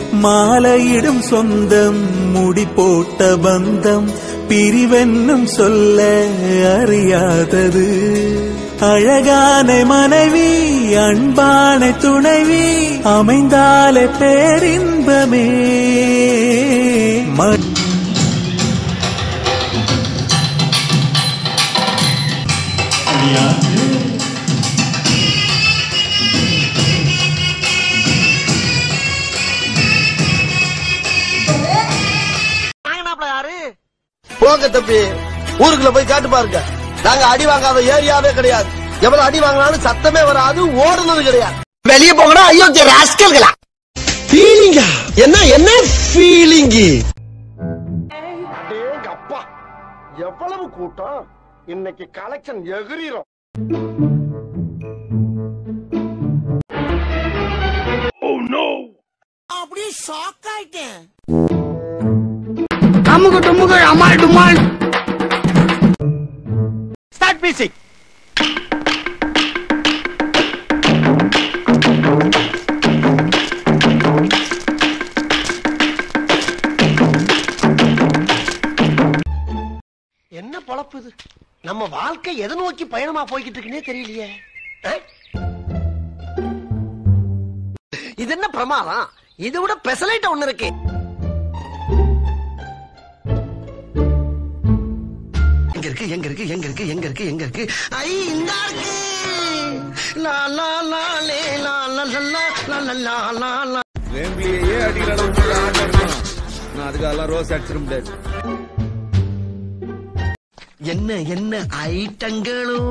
மாலையிடும் சொந்தம் முடி போட்ட பந்தம் பிரிவென்னும் சொல்ல அறியாதது அழகான மனைவி அன்பான துணைவி அமைந்தாலே பேரின்பமே ம- போங்க தம்பி ஊருக்குள்ள போய் காட்டு பாருங்க நாங்க அடி வாங்காத ஏரியாவே கிடையாது எவ்வளவு அடி வாங்கினாலும் சத்தமே வராது ஓடுனது கிடையாது வெளியே போங்கடா ஐயோ ராஸ்கல்களா ஃபீலிங்கா என்ன என்ன ஃபீலிங் அப்பா எவ்வளவு கூட்டம் இன்னைக்கு கலெக்ஷன் எகிரிரும் அமுகு டுமுகு அமால் டுமால் ஸ்டார்ட் மியூசிக் என்ன பொழப்பு இது நம்ம வாழ்க்கை எதை நோக்கி பயணமா போய்கிட்டு இருக்குன்னே தெரியலையே அஹ்? இது என்ன பிரமாதம் இதை விட பெசலைட் ஒண்ணு இருக்கு எங்க இருக்கு எங்க இருக்கு எங்க இருக்கு எங்க இருக்கு எங்க இருக்கு ஐ இந்த இருக்கு லா லா லா லே லா லா லா லா லா லா லா லா லா வேம்பிலேயே அடிக்கிற அளவுக்கு ஒரு ஆட்டம் இருக்கும் நான் அதுக்கெல்லாம் ரோஸ் அடிச்சிட முடியாது என்ன என்ன ஐட்டங்களோ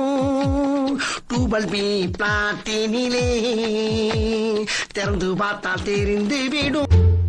டூபல் பி பிளாட்டினிலே திறந்து பார்த்தால் தெரிந்து விடும்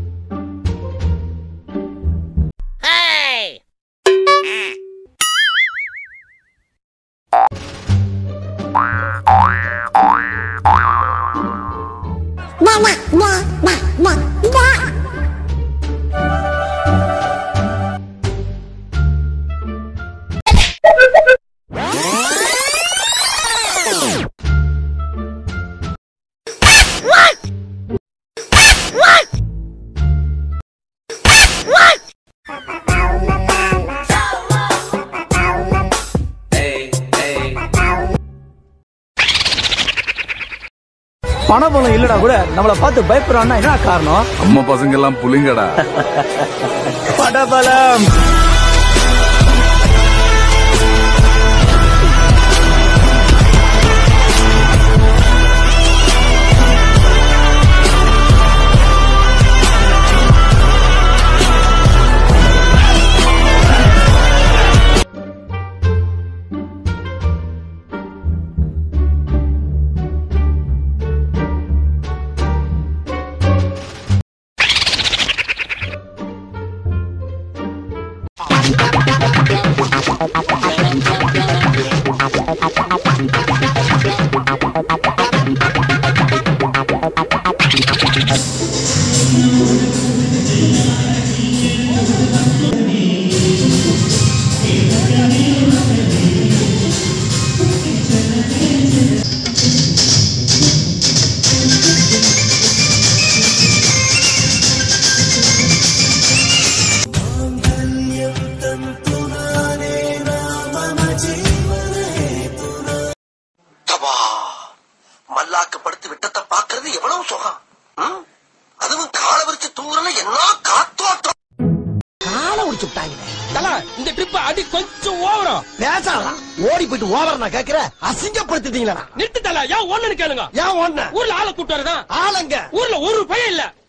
பணபலம் இல்லடா கூட நம்மள பார்த்து பயப்படுறான்னா என்ன காரணம் அம்மா பசங்க எல்லாம் புலிங்கடா படபலம் தபா மல்லாக்கு படுத்து விட்டத்தை பாக்குறது எவ்வளவு சுகம் ம்? அதுவும் காலை விரிச்சு தூங்குறல என்ன காத்தோட்டம் காலை உடிச்சு விட்டாங்களே இந்த ட்ரிப் அடி கொஞ்சம் ஓவரம் பேசாதான் ஓடி போயிட்டு ஓவர நான் கேக்குற அசிங்கப்படுத்திட்டீங்களா நிறுத்து தல ஏன் ஒண்ணுன்னு கேளுங்க ஏன் ஒண்ணு ஊர்ல ஆளை கூட்டு வரதான் ஆளுங்க ஊர்ல ஒரு பையன் இல்ல